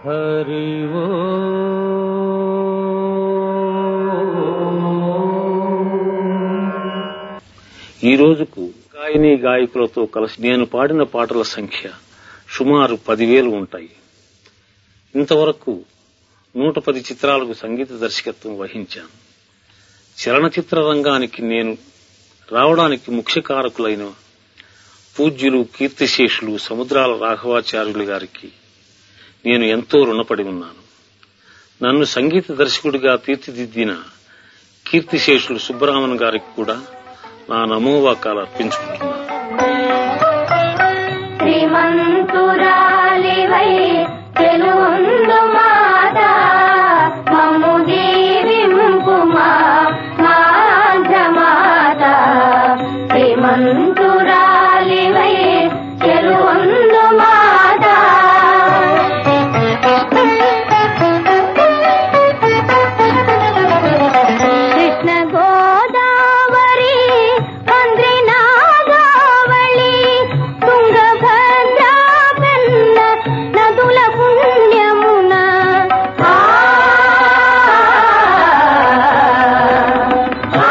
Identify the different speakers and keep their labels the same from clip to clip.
Speaker 1: హరి ఈ రోజుకు గాయని గాయకులతో కలిసి నేను పాడిన పాటల సంఖ్య సుమారు పదివేలు ఉంటాయి ఇంతవరకు నూట పది చిత్రాలకు సంగీత దర్శకత్వం వహించాను చలనచిత్ర రంగానికి నేను రావడానికి ముఖ్య కారకులైన పూజ్యులు కీర్తిశేషులు సముద్రాల రాఘవాచార్యులు గారికి నేను ఎంతో రుణపడి ఉన్నాను నన్ను సంగీత దర్శకుడిగా తీర్చిదిద్దిన కీర్తిశేషులు సుబ్బరామన్ గారికి కూడా నా నమోవాకాలు అర్పించుకుంటున్నాను
Speaker 2: శ్రీమంతురాలివై తెలుందు మాత మమ్ము దీవింపుమా మాఘమాత శ్రీమంతురాలివై తెలుందు మాత కృష్ణ గోదావరి మంద్రి నాగావళి తుంగభద్ర పెన్న నదుల పుణ్యమున ఆ, ఆ,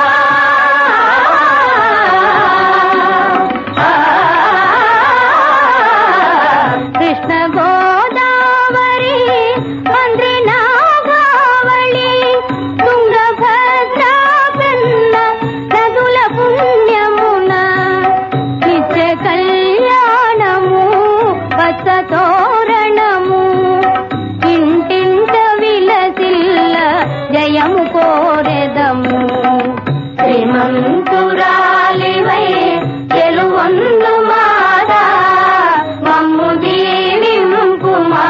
Speaker 2: కృష్ణ గోదావరి మంద్రి నాగావళి తుంగభద్ర పెన్న నదుల పుణ్యమున నిత్య కళ్యాణము వత్సతోరణము ఇంటింట విలసిల్ల జయము కోరెదము శ్రీమంతురాలివై తెలువొందు మాదా మమ్ము దీవింపుమా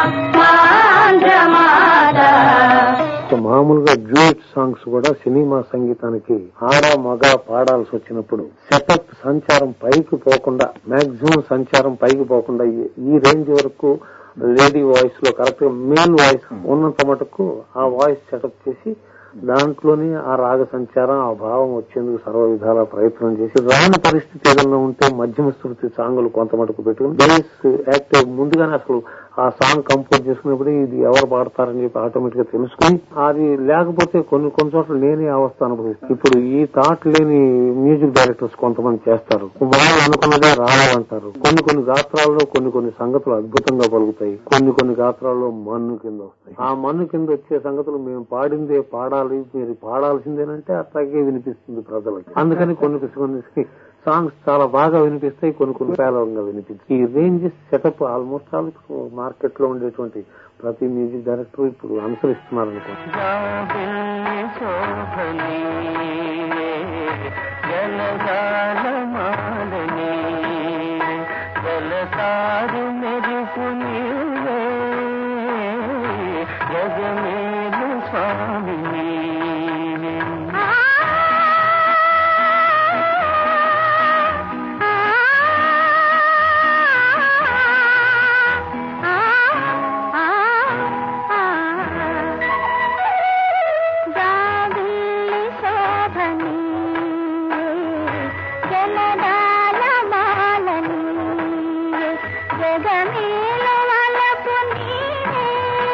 Speaker 2: మాంధ్రమాదా
Speaker 3: సో మామూలుగా డ్యూయట్ సాంగ్స్ కూడా సినిమా సంగీతానికి ఆడ మగ పాడాల్సి వచ్చినప్పుడు సెటప్ సంచారం పైకి పోకుండా మాక్సిమం సంచారం పైకి పోకుండా ఈ- ఈ రేంజ్ వరకు లేడీ వాయిస్ లో కరెక్ట్ గా మేల్ వాయిస్ ఉన్నంత మటుకు ఆ వాయిస్ సెటప్ చేసి దాంట్లోనే ఆ రాగ సంచారం ఆ భావం వచ్చేందుకు సర్వ విధాల ప్రయత్నం చేసి రాని పరిస్థితి ఏదైనా ఉంటే మధ్యమ శృతి సాంగులు కొంత మటుకు పెట్టుకుని బేస్ యాక్టివ్ ముందుగానే అసలు ఆ సాంగ్ కంపోజ్ చేసుకున్నప్పుడు ఇది ఎవరు పాడతారని చెప్పి ఆటోమేటిక్ గా తెలుసుకుని అది లేకపోతే కొన్ని కొన్ని చోట్ల లేని అవస్థ అనుభవిస్తుంది ఇప్పుడు ఈ థాట్ లేని మ్యూజిక్ డైరెక్టర్స్ కొంతమంది చేస్తారు వాళ్ళు అనుకున్నదే రావాలంటారు కొన్ని కొన్ని గాత్రాల్లో కొన్ని కొన్ని సంగతులు అద్భుతంగా పలుకుతాయి కొన్ని కొన్ని గాత్రాల్లో మన్ను కింద వస్తాయి ఆ మన్ను కింద వచ్చే సంగతులు మేము పాడిందే పాడాలి మీరు పాడాల్సిందేనంటే అట్లాగే వినిపిస్తుంది ప్రజలకి అందుకని కొన్ని కొన్ని సాంగ్స్ చాలా బాగా వినిపిస్తాయి కొన్ని కొన్ని పేలవంగా వినిపిస్తాయి ఈ రేంజ్ సెటప్ ఆల్మోస్ట్ ఆల్ ఇప్పుడు మార్కెట్ లో ఉండేటువంటి ప్రతి మ్యూజిక్ డైరెక్టర్ ఇప్పుడు అనుసరిస్తున్నారు అనుకోండి
Speaker 1: శోభని జలగాలమాలని జలసారు మెరుపుని జగమేలు స్వామిని
Speaker 2: జాబిల్లి శోభని జలదాల మాలని జగమేల వలపు నీవే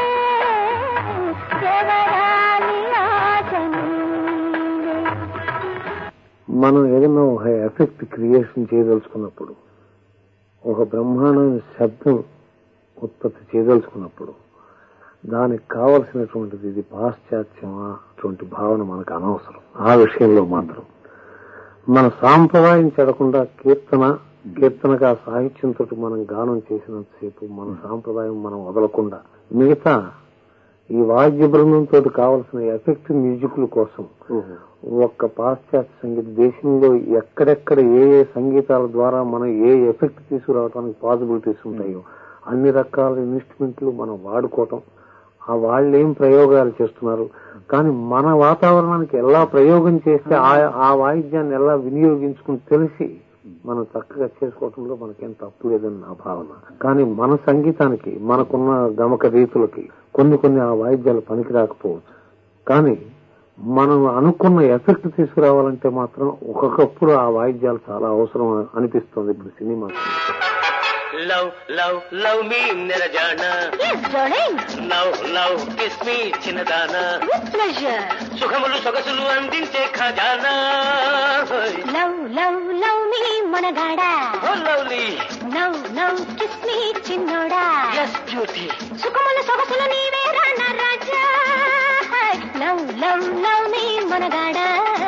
Speaker 2: జవరాలి ఆశ నీవే
Speaker 3: మనం ఏదైనా ఒక ఎఫెక్ట్ క్రియేషన్ చేయదలుచుకున్నప్పుడు ఒక బ్రహ్మాండమైన శబ్దం ఉత్పత్తి చేయదలుచుకున్నప్పుడు దానికి కావలసినటువంటిది ఇది పాశ్చాత్యమా అటువంటి భావన మనకు అనవసరం ఆ విషయంలో మాత్రం మన సాంప్రదాయం చెడకుండా కీర్తన కీర్తనగా సాహిత్యంతో మనం గానం చేసినంతసేపు మన సాంప్రదాయం మనం వదలకుండా మిగతా ఈ వాద్య బృందంతో కావలసిన ఎఫెక్ట్ మ్యూజిక్ల కోసం ఒక్క పాశ్చాత్య సంగీత దేశంలో ఎక్కడెక్కడ ఏ ఏ సంగీతాల ద్వారా మనం ఏ ఎఫెక్ట్ తీసుకురావడానికి పాసిబిలిటీస్ ఉంటాయో అన్ని రకాల ఇన్స్ట్రుమెంట్లు మనం వాడుకోవటం ఆ వాళ్ళు ఏం ప్రయోగాలు చేస్తున్నారు కానీ మన వాతావరణానికి ఎలా ప్రయోగం చేస్తే ఆ- ఆ వాయిద్యాన్ని ఎలా వినియోగించుకుని తెలిసి మనం చక్కగా చేసుకోవటంలో మనకేం తప్పు లేదని నా భావన కానీ మన సంగీతానికి మనకున్న గమక రీతులకి కొన్ని కొన్ని ఆ వాయిద్యాలు పనికి రాకపోవచ్చు కానీ మనం అనుకున్న ఎఫెక్ట్ తీసుకురావాలంటే మాత్రం ఒక్కొక్కప్పుడు ఆ వాయిద్యాలు చాలా అవసరం అనిపిస్తుంది ఇప్పుడు cinema
Speaker 1: love love love me నిరజాన
Speaker 2: Yes, darling.
Speaker 1: Love love kiss me చిన్నదానా
Speaker 2: With pleasure.
Speaker 1: సుఖములు సొగసులు అందించే ఖజానా
Speaker 2: Love, love, love me, మనగాడా.
Speaker 1: Oh lovely
Speaker 2: Love, love, kiss me, చిన్నోడా.
Speaker 1: ఎస్ బ్యూటీ
Speaker 2: సుఖముల సొగసులు నీవే రానా రాజా. Love, love, love me, మనగాడా.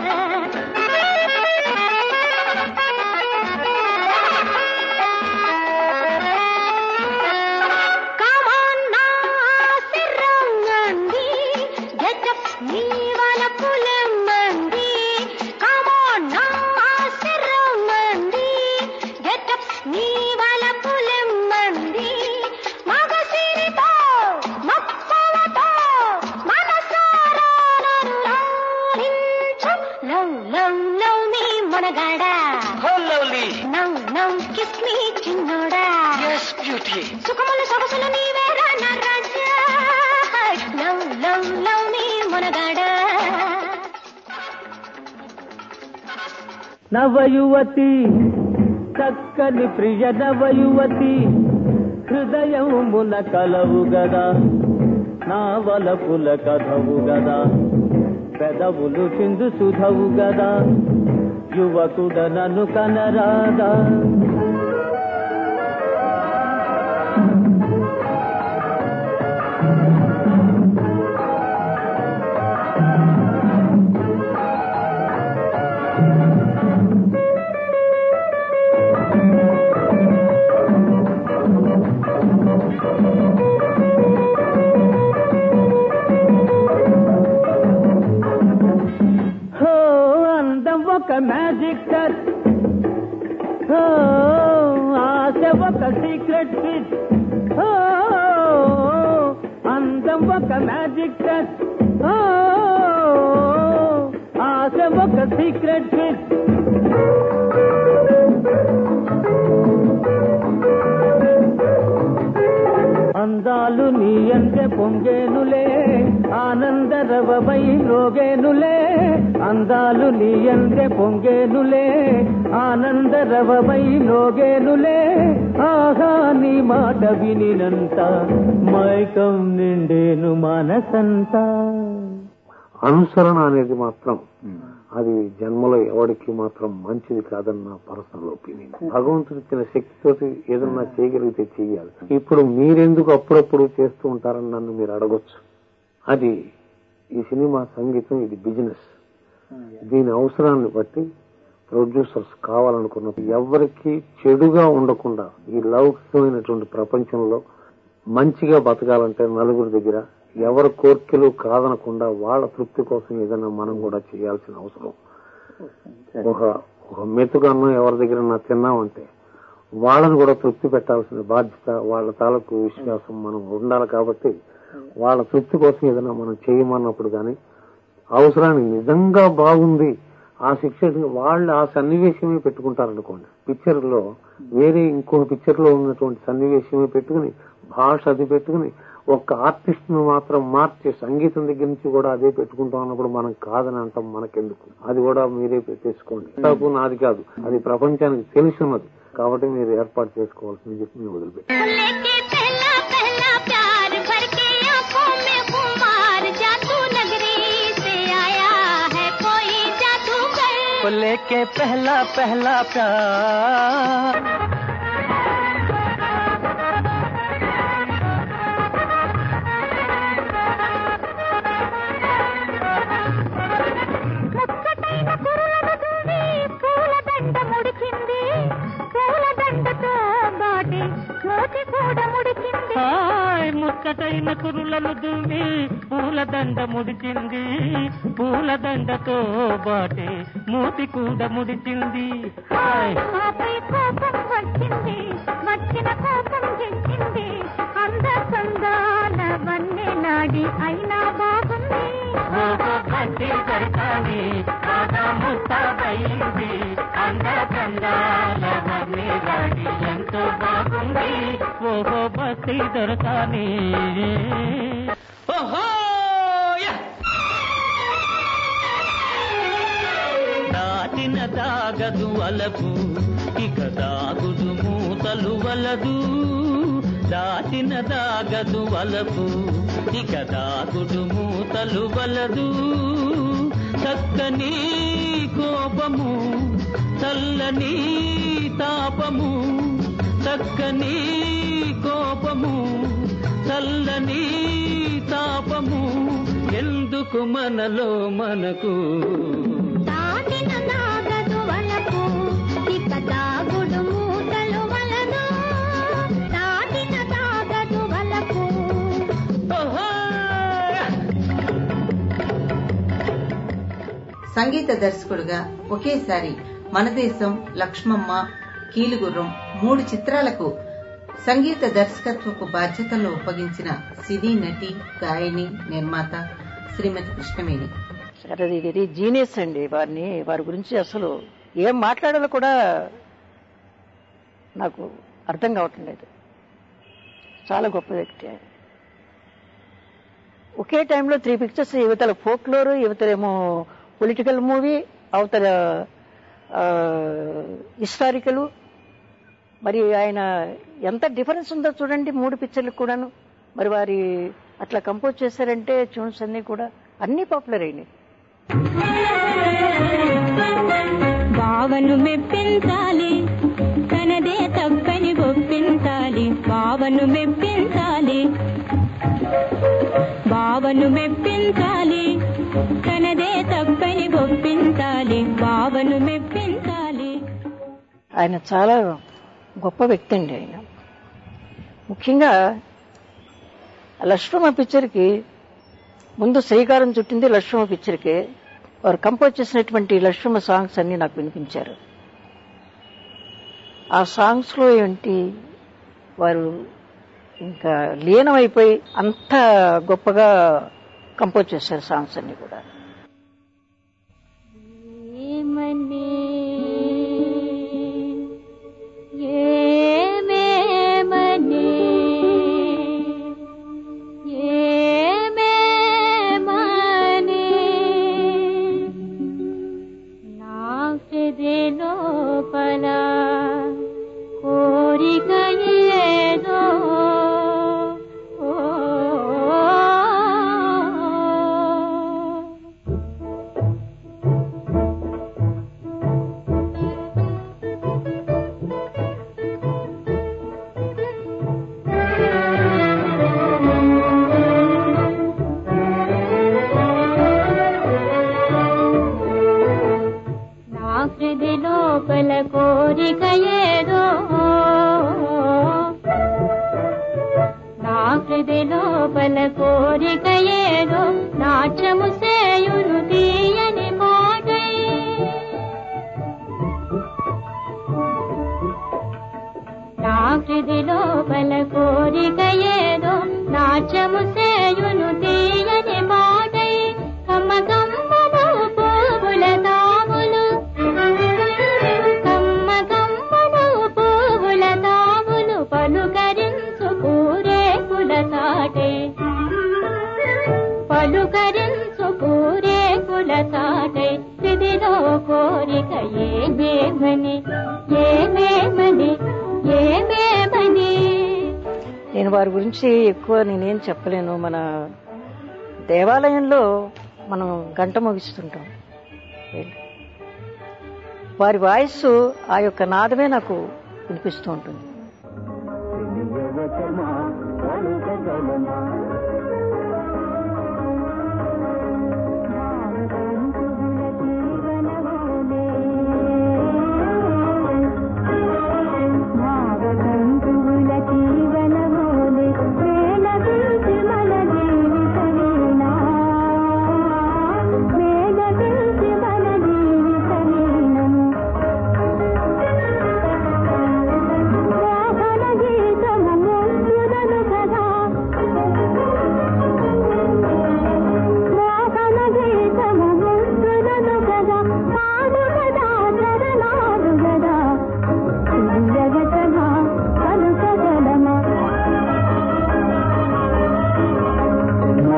Speaker 2: Come on now, సిర్రంగండి. Get up, నీ వలపులెమ్మండి. Come on now, సిర్రంగండి. Get up, నీ వలపులెమ్మండి. మగసిరితో, మక్కువతో, మనసారా నన్ను లాలించు. Love, love, love me, మనగాడా.
Speaker 1: Oh lovely
Speaker 2: Now, now, kiss me, చిన్నోడా
Speaker 1: ఎస్ బ్యూటీ
Speaker 2: సుఖములు సొగసులు నీవే రానా రాజా లవ్ లవ్ లవ్ నీ మునగాడా
Speaker 4: నవయువతి చక్కని ప్రియ నవయువతి హృదయమున కలవు గదా నా వలపుల కథవు గదా పెదవులు చిందు సుధవు గదా యువకుడ నన్ను కనరాదా హో అందం ఒక మ్యాజిక్ టచ్ హో ఆశ ఒక సీక్రెట్ స్విచ్ హో అందం ఒక మ్యాజిక్ టచ్ హో ఆశ ఒక సీక్రెట్ స్విచ్ అందాలు నీ అంటే పొంగేనులే ఆనందరవై రోగేనులే అందాలు నీ అంటే పొంగేనులే ఆనందరవై రోగేనులే ఆహా నీ మాట వినినంత మైకం నిండేను మనసంతా
Speaker 3: అనుసరణ అనేది మాత్రం అది జన్మలో ఎవరికి మాత్రం మంచిది కాదన్న పర్సనల్ ఒపీనియన్ భగవంతుడు ఇచ్చిన శక్తితోటి ఏదన్నా చేయగలిగితే చెయ్యాలి ఇప్పుడు మీరెందుకు అప్పుడప్పుడు చేస్తూ ఉంటారని నన్ను మీరు అడగొచ్చు అది ఈ సినిమా సంగీతం ఇది బిజినెస్ దీని అవసరాన్ని బట్టి ప్రొడ్యూసర్స్ కావాలనుకున్నప్పుడు ఎవరికి చెడుగా ఉండకుండా ఈ లౌకికమైనటువంటి ప్రపంచంలో మంచిగా బతకాలంటే నలుగురి దగ్గర ఎవరి కోర్కెలు కాదనకుండా వాళ్ళ తృప్తి కోసం ఏదైనా మనం కూడా చేయాల్సిన అవసరం ఒక ఒక మెతుకు అన్నం ఎవరి దగ్గర నా తిన్నామంటే వాళ్ళని కూడా తృప్తి పెట్టాల్సిన బాధ్యత వాళ్ళ తాలూకు విశ్వాసం మనం ఉండాలి కాబట్టి వాళ్ళ తృప్తి కోసం ఏదైనా మనం చేయమన్నప్పుడు కానీ అవసరానికి నిజంగా బాగుంది ఆ శిక్ష వాళ్ళు ఆ సన్నివేశమే పెట్టుకుంటారనుకోండి పిక్చర్ లో వేరే ఇంకో పిక్చర్ లో ఉన్నటువంటి సన్నివేశమే పెట్టుకుని భాష అది పెట్టుకుని ఒక్క ఆర్టిస్ట్ ను మాత్రం మార్చి సంగీతం దగ్గర నుంచి కూడా అదే పెట్టుకుంటాం అన్నప్పుడు మనం కాదని అంటాం మనకెందుకు అది కూడా మీరే పెట్టేసుకోండి తప్పు నాది కాదు అది ప్రపంచానికి తెలిసి ఉన్నది కాబట్టి మీరు ఏర్పాటు చేసుకోవాల్సింది చెప్పి మేము వదిలిపెట్టాం
Speaker 2: लेके पहला पहला प्यार भर के आंखों में खुमार जादू नगरी से आया है कोई जादूगर
Speaker 4: को लेके पहला पहला प्यार
Speaker 2: ముచ్చటైన కురులను దూవి పూలదండ ముడిచింది పూలదండతో బాటి మోతి కూడా ముడిచింది
Speaker 4: హాయ్ ముచ్చటైన కురులను దువ్వి పూలదండ ముడిచింది పూలదండతో బాటే మూతి కూడా ముడిచింది హాయ్
Speaker 2: ఆపై కోపం వచ్చింది వచ్చిన కోపం తెచ్చింది అంద సందాల వన్నె నాడి అయినా బాగుంది
Speaker 4: ఓహో గట్టి దొరకాలి బాగా ముస్తాబయింది అందకందాల వర్ణిలాడి ఎంతో బాగుంది ఓహో బస్తి దొరకాలి ఓహో యా! దాటిన దాగదు వలపు ఇక దాగుడు మూతలు వలదు దాచిన దాగదు వలపు ఇక దాగుడు మూతలు వలదు చక్కని కోపము చల్లని తాపము చక్కని కోపము చల్లని తాపము ఎందుకు మనలో మనకు
Speaker 2: దాటిన నాగదు వలపు ఇక దాగుడు మూతలు వలన దాటిన నాగదు వలపు
Speaker 4: ఓహో!
Speaker 5: సంగీత దర్శకుడుగా ఒకేసారి మన దేశం లక్ష్మమ్మ కీలుగుర్రం మూడు చిత్రాలకు సంగీత దర్శకత్వపు బాధ్యతలను ఒప్పగించిన సినీ నటి గాయని నిర్మాత శ్రీమతి కృష్ణవేణి
Speaker 6: సరే అది వెరీ జీనియస్ అండి వారిని వారి గురించి అసలు ఏం మాట్లాడాలో కూడా నాకు అర్థం కావటం లేదు చాలా గొప్ప వ్యక్తి ఆయన ఒకే టైంలో త్రీ పిక్చర్స్ యువతల ఫోక్లోర్ యువతలేమో పొలిటికల్ మూవీ అవతల హిస్టారికల్ మరి ఆయన ఎంత డిఫరెన్స్ ఉందో చూడండి మూడు పిక్చర్లకు కూడాను మరి వారి అట్లా కంపోజ్ చేశారంటే ట్యూన్స్ అన్ని కూడా అన్ని పాపులర్ అయినాయి
Speaker 2: బావను మెప్పించాలి తనదే తప్పని ఒప్పించాలి బావను మెప్పించాలి బావను మెప్పించాలి తనదే తప్పని ఒప్పించాలి బావను మెప్పించాలి
Speaker 6: ఆయన చాలా గొప్ప వ్యక్తి అండి ఆయన ముఖ్యంగా లక్ష్మణ పిక్చర్కి ముందు శ్రీకారం చుట్టింది లక్ష్మణ పిక్చర్కి వారు కంపోజ్ చేసినటువంటి లక్ష్మణ సాంగ్స్ అన్ని నాకు వినిపించారు ఆ సాంగ్స్ లో ఏంటి వారు ఇంకా లీనమైపోయి అంత గొప్పగా కంపోజ్ చేశారు సాంగ్స్ అన్ని కూడా
Speaker 2: ఏమని ఏమేమని ఏమేమని నా హృది లోపల కోరిక ఏదో ఓ నా హృది లోపల కోరిక ఏదో నా హృది లోపల కోరిక ఏదో నాట్యము సేయును తీయని మాటై నా హృది లోపల కోరిక ఏదో నాట్యము సేయును తీయని మాటై కమ్మ కమ్మను పువ్వుల తాములు కమ్మ కమ్మను పువ్వుల తాములు పలుకరించు పూరేకుల తాటే పలుకరించు పూరేకుల తాటే సిదిలో కోరిక ఏమేమని ఏమేమని ఏమేమని
Speaker 6: నేను వారి గురించి ఎక్కువ నేనేం చెప్పలేను మన దేవాలయంలో మనం గంట ముగిస్తుంటాం వెళ్ళి. వారి వాయిస్ ఆ యొక్క నాదమే నాకు వినిపిస్తూ ఉంటుంది
Speaker 2: గీతము ముందుదను కదా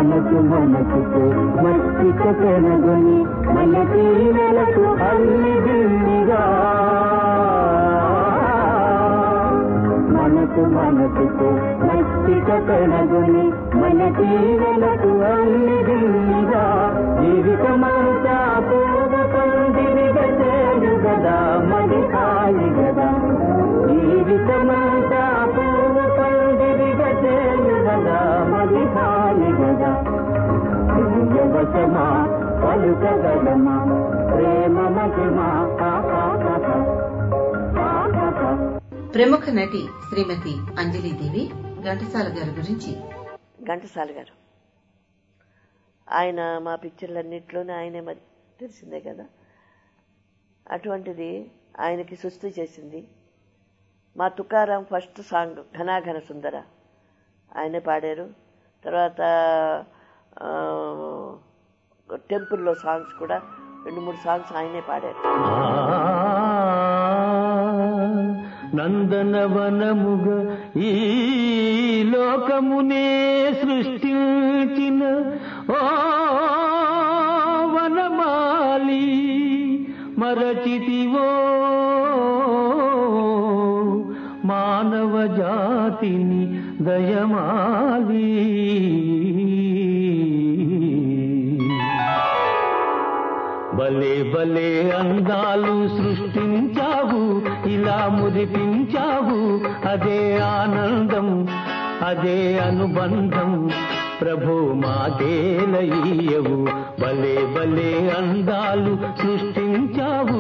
Speaker 4: మనసు మనసుతో మస్తిక పెనగొని మన తీరలకు అల్లిదిల్లిగా మనసు మనసుతో మస్తిక పెనగొని మన తీరలకు అల్లిదిల్లిగా జీవితమంతా పూర్వ పందిరిగా చేరు గదా మది హాయి గదా జీవితమంతా పూర్వ పందిరిగా చేరు గదా మది హాయి గదా దివ్యవశమా పలుకగలమా ప్రేమ మహిమా ఆహా
Speaker 5: ప్రముఖ నటి శ్రీమతి అంజలీదేవి ఘంటసాల గారి గురించి
Speaker 6: ఘంటసాల గారు ఆయన మా పిక్చర్లన్నింటిలోనే ఆయనే మరి తెలిసిందే కదా అటువంటిది ఆయనకి సృష్టి చేసింది మా తుకారాం ఫస్ట్ సాంగ్ ఘనాఘన సుందర ఆయనే పాడారు తర్వాత ఆ, టెంపుల్లో సాంగ్స్ కూడా రెండు మూడు సాంగ్స్ ఆయనే పాడారు
Speaker 4: నందనవనముగ ఈ లోకమునే సృష్టించిన ఓ వనమాలి మరచితివో మానవ జాతిని దయమాలి భలే భలే అందాలు సృష్టించావు ఇలా మురిపించావు అదే ఆనందం అదే అనుబంధం ప్రభు మాదేలయ్యవు భలే భలే అందాలు సృష్టించావు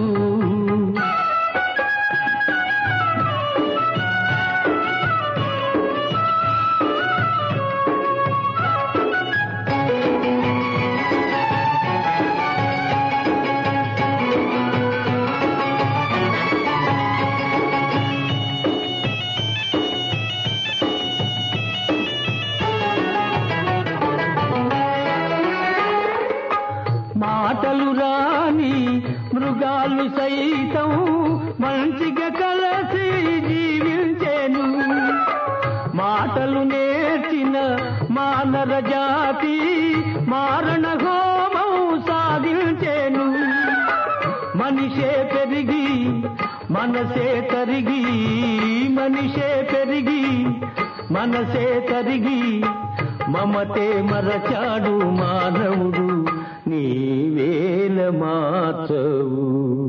Speaker 4: మాటలు రాని మృగాలు సైతం మంచిగా కలసి జీవించేను మాటలు నేర్చిన మానవ జాతి మారణ హోమం సాధించేను మనిషే పెరిగి మనసే తరిగి మనిషే పెరిగి మనసే తరిగి మమతే మరచాడు మానవుడు నీవేల మార్చవు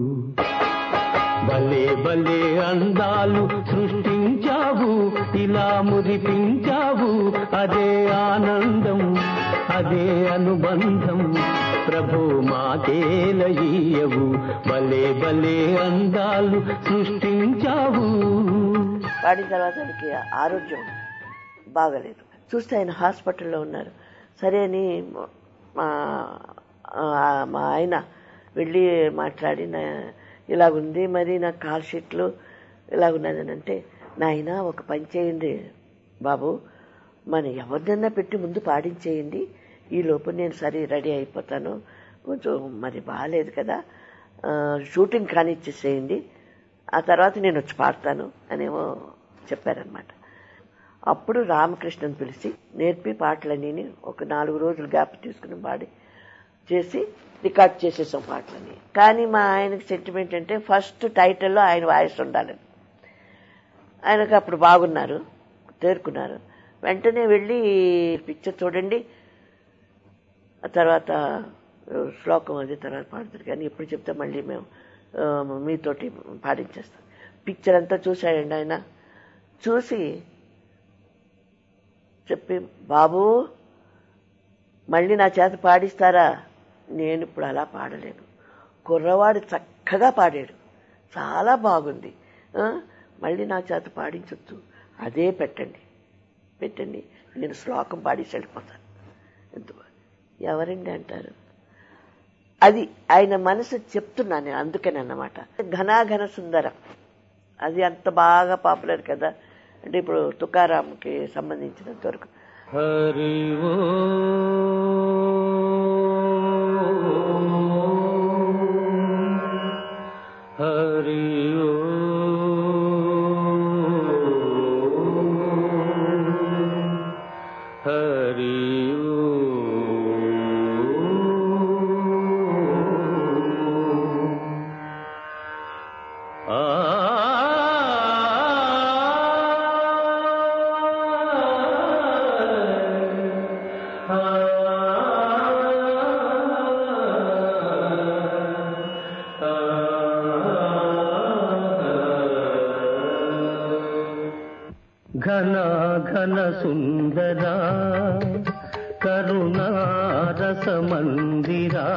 Speaker 4: భలే భలే అందాలు సృష్టించావు ఇలా మురిపించావు అదే ఆనందం అదే అనుబంధం ప్రభు మాకేలయ్యవు భలే భలే అందాలు సృష్టించావు
Speaker 6: పాడిన తర్వాత ఆయనకి ఆరోగ్యం బాగలేదు చూస్తే ఆయన హాస్పిటల్లో ఉన్నారు సరే అని మా ఆ, మా ఆయన వెళ్ళి మాట్లాడి నా ఇలాగుంది మరి నా కాల్ షీట్లు ఇలాగున్నదని అంటే నాయన ఒక పని చేయండి బాబు మన ఎవరినన్నా పెట్టి ముందు పాడించేయండి ఈ లోపు నేను సరే రెడీ అయిపోతాను కొంచెం మరి బాగాలేదు కదా ఆ, షూటింగ్ కానిచ్చేసేయండి ఆ తర్వాత నేను వచ్చి పాడతాను అనేమో చెప్పారనమాట అప్పుడు రామకృష్ణని పిలిచి నేర్పి పాటలన్నీ ఒక నాలుగు రోజులు గ్యాప్ తీసుకుని పాడి చేసి రికార్డ్ చేసేసాం పాటలని కానీ మా ఆయనకి సెంటిమెంట్ అంటే ఫస్ట్ టైటిల్లో ఆయన వాయిస్ ఉండాలని ఆయనకు అప్పుడు బాగున్నారు తేరుకున్నారు వెంటనే వెళ్ళి పిక్చర్ చూడండి ఆ తర్వాత శ్లోకం అది తర్వాత పాడుతారు కానీ ఎప్పుడు చెప్తే మళ్ళీ మేము ఆ, మీతోటి పాడించేస్తాం పిక్చర్ అంతా చూశాడండి ఆయన చూసి చెప్పి బాబు మళ్ళీ నా చేత పాడిస్తారా నేను ఇప్పుడు అలా పాడలేను కుర్రవాడు చక్కగా పాడాడు చాలా బాగుంది ఆ, మళ్ళీ నా చేత పాడించొచ్చు అదే పెట్టండి పెట్టండి నేను శ్లోకం పాడేసి వెళ్ళిపోతాను ఎంత బా- ఎవరండి అంటారు అది ఆయన మనసు చెప్తున్నా నేను అందుకని అన్నమాట ఘనాఘన సుందరం అది అంత బాగా పాపులర్ కదా అంటే ఇప్పుడు తుకారాంకి సంబంధించినంత వరకు
Speaker 4: హరి ఓ హరి ఓ హరి ఓ
Speaker 7: ఘన ఘన సుందరా కరుణారస మందిరా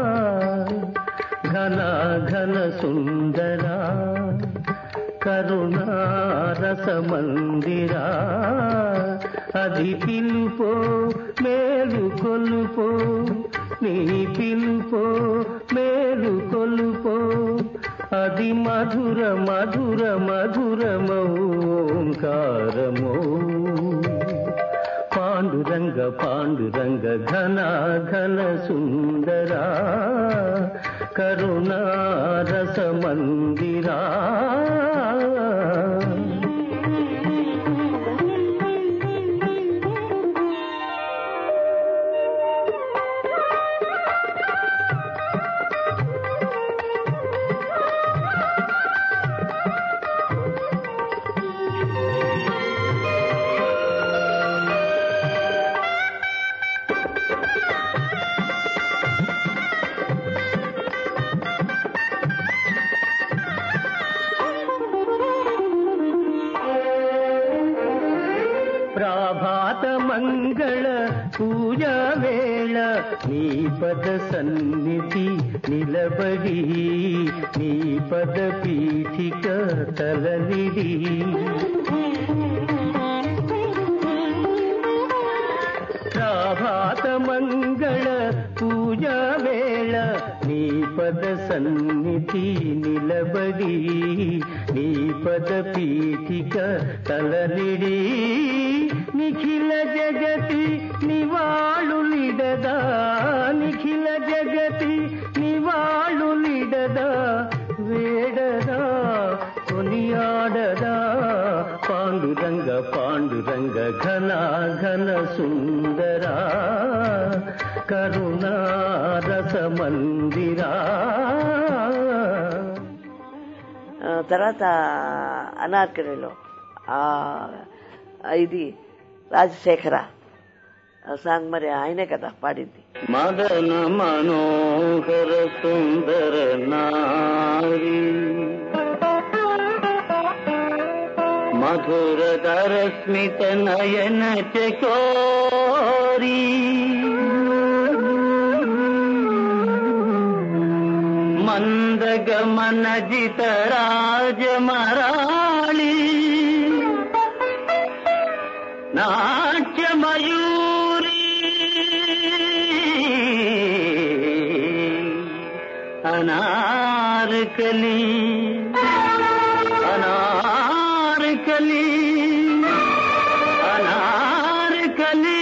Speaker 7: ఘన ఘన సుందరా కరుణారస మందిరా అది పిలుపో మేలు కొలుపో నీ పిలుపో మేలు కొలుపో అది మధుర మధుర మధురమౌంకారమో పాండురంగ పాండురంగ ఘన ఘన సుందరా కరుణారస మందిరా ప్రాభాత మంగళ పూజా వేళ నీ పద సన్నిధి నిలబడి నీ పద పీఠిక తలనిడి ప్రాభాత మంగళ పూజా వేళ నీ పద సన్నిధి నిలబడి నీ పద పీఠిక తలనిడి నిఖిల జగతి నివాళులిడదా నిఖిల జగతి నివాళులిడదా వేడదా కొనియాడదా పాండురంగ పాండురంగ ఘన ఘన సుందరా కరుణారస మందిరా
Speaker 6: ఆ, తర్వాత అనార్కలిలో ఆ ఇది రాజశేఖర ఆ సాంగ్ మరి ఆయనే కదా పాడింది
Speaker 7: మదన మనోహర సుందర నారి మధుర దరస్మిత నయన చకోరి మందగమన జిత రాజమరాళి నాట్యమయూరి అనార్కలి అనార్కలి అనార్కలి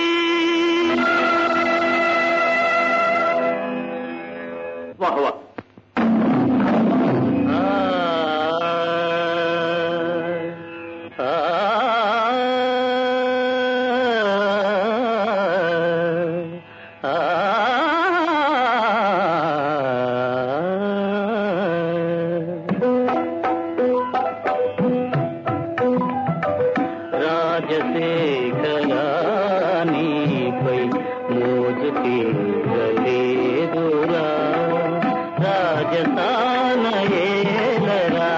Speaker 7: వాహ్ వాహ్ ఆ రాజశేఖరానిపై మోజు తీరలేదురా రాజతాన ఏలరా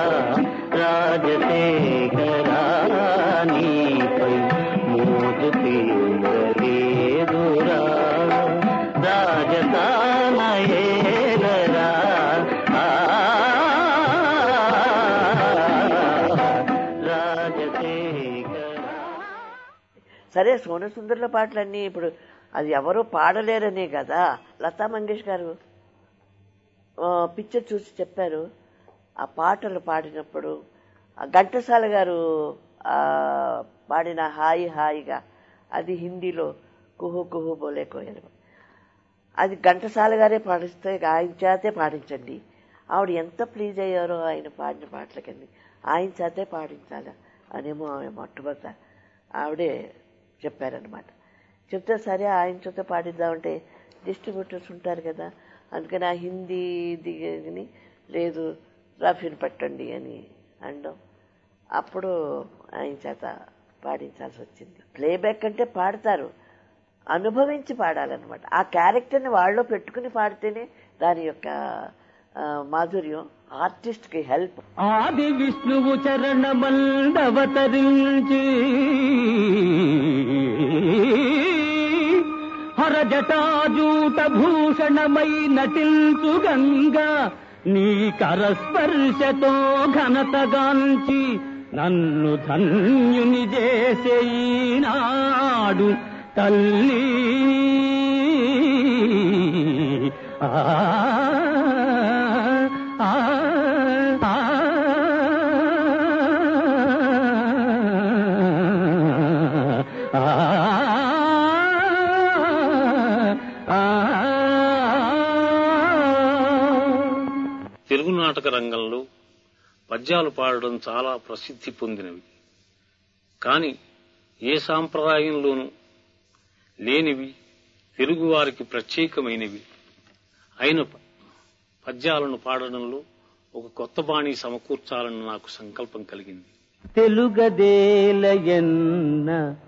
Speaker 7: రాజశేఖరానిపై మోజు తీరలేదురా రాజతాన ఏలరా ఆ, రాజశేఖరా
Speaker 6: సరే సోన సుందరుల పాటలన్నీ ఇప్పుడు అది ఎవరో పాడలేరనే కదా లతా మంగేష్ గారు ఆ, పిక్చర్ చూసి చెప్పారు ఆ పాటలు పాడినప్పుడు ఆ ఘంటసాల గారు ఆ, పాడిన హాయి హాయిగా అది హిందీలో కుహు కుహు బోలే కోయలు అది ఘంటసాల గారే పాడిస్తే ఆయన చేతే పాడించండి ఆవిడ ఎంత ప్లీజ్ అయ్యారో ఆయన పాడిన పాటలకని ఆయన చేతే పాడించాలా అనేమో ఆమె మొట్టమొదట ఆవిడే చెప్పారనమాట చెప్తే సరే ఆయన చేత పాడిద్దామంటే డిస్ట్రిబ్యూటర్స్ ఉంటారు కదా అందుకని ఆ హిందీ దిగని లేదు రఫీని పట్టండి అని అనడం అప్పుడు ఆయన చేత పాడించాల్సి వచ్చింది ప్లేబ్యాక్ అంటే పాడతారు అనుభవించి పాడాలన్నమాట ఆ క్యారెక్టర్ని వాళ్ళలో పెట్టుకుని పాడితేనే దాని యొక్క ఆ, మాధుర్యం ఆర్టిస్ట్ కి హెల్ప్
Speaker 4: ఆది విష్ణువు చరణ మండవతరించి హరజటాజూట భూషణమై నటించు గంగా నీ కరస్పర్శతో ఘనతగాంచి నన్ను ధన్యుని చేసే ఈనాడు తల్లి ఆ ఆ ఆ
Speaker 8: తెలుగు నాటక రంగంలో పద్యాలు పాడడం చాలా ప్రసిద్ధి పొందినవి కాని ఏ సాంప్రదాయంలోనూ లేనివి తెలుగువారికి ప్రత్యేకమైనవి అయిన ప- పద్యాలను పాడడంలో ఒక కొత్త బాణి సమకూర్చాలని నాకు సంకల్పం కలిగింది
Speaker 4: తెలుగదేలయన్న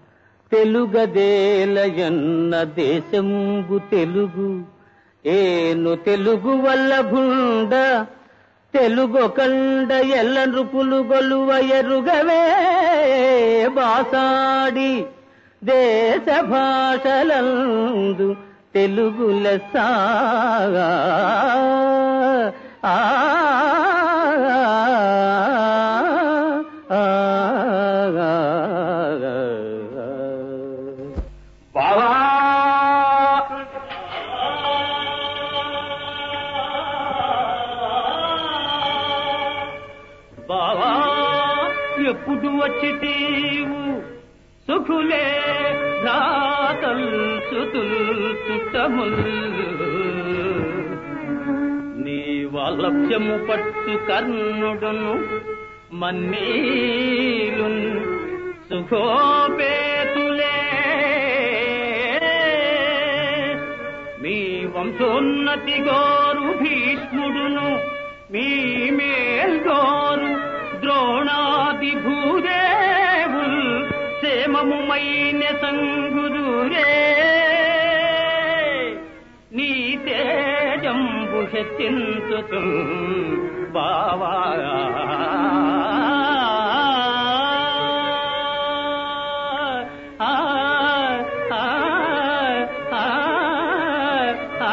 Speaker 4: తెలుగదేలయన్న దేశంబు తెలుగు ఏను తెలుగు వల్ల భుండ తెలుగొకండ ఎల్ల నృపులు గొలువ ఎరుగవే బాసాడి దేశ భాషలందు తెలుగు లెస్స ఆ బావా బావా ఎప్పుడు వచ్చి తీవు సుఖులే రాతల్ సుతుల్ చుట్టముల్ నీ వాలభ్యము పట్టు కర్ణుడును మన్నీలు సుఖోపేతులే మీ వంశోన్నతి గోరు భీష్ముడును మీ మేల్గోరు ద్రోణాది భూదేవుల్ క్షేమముమైన సంగురురే నీ తేజంబు హెచ్చించుతు బావా ఆ, ఆ, ఆ, ఆ,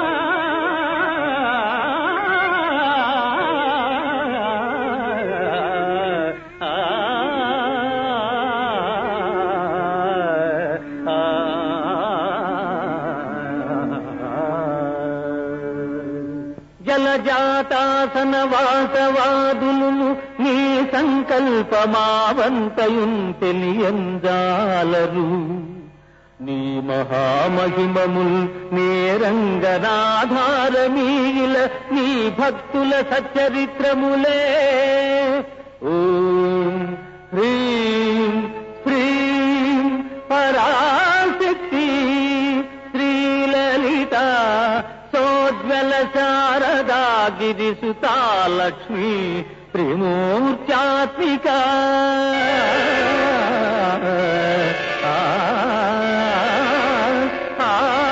Speaker 4: జలజాతాసన వాసవాదులు నీ సంకల్పమావంతయున్ తెలియంజాలరు నీ మహామహిమముల్ నేరంగనాధారమీల నీ భక్తుల సచ్చరిత్రములే ఓం హ్రీం శ్రీం పరాశక్తి శ్రీలలిత సోజ్వల శారదా గిరిసుతాలక్ష్మి త్రిమూర్త్యాత్మిక ఆ, ఆ, ఆ.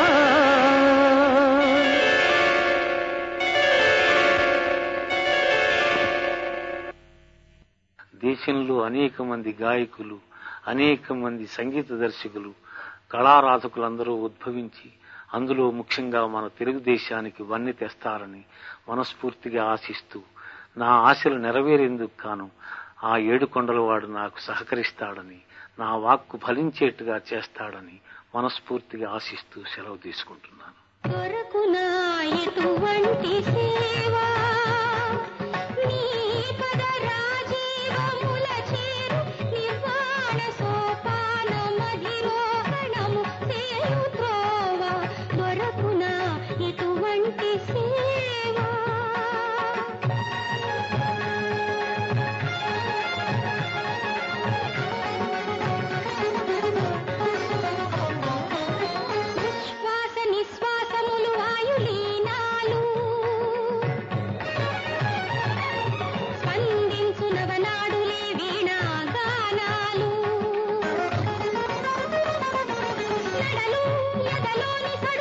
Speaker 8: దేశంలో అనేక మంది గాయకులు అనేక మంది సంగీత దర్శకులు కళారాధకులందరూ ఉద్భవించి అందులో ముఖ్యంగా మన తెలుగుదేశానికి వన్నె తెస్తారని మనస్ఫూర్తిగా ఆశిస్తూ నా ఆశలు నెరవేరేందుకు గాను ఆ ఏడు కొండలవాడు నాకు సహకరిస్తాడని నా వాక్కు ఫలించేట్టుగా చేస్తాడని మనస్ఫూర్తిగా ఆశిస్తూ సెలవు తీసుకుంటున్నాను
Speaker 2: దొరకునా ఎటువంటి సేవ నీ పద రాజీవముల చేరు నిర్వాణ సోపాన మధిరోహణము సేయు త్రోవ దొరకునా ఎటువంటి సేవ శ్వాస నిశ్వాసములు వాయులీనాలు స్పందించు నవనాడులే వీణా గానాలు నడలు ఎదలోని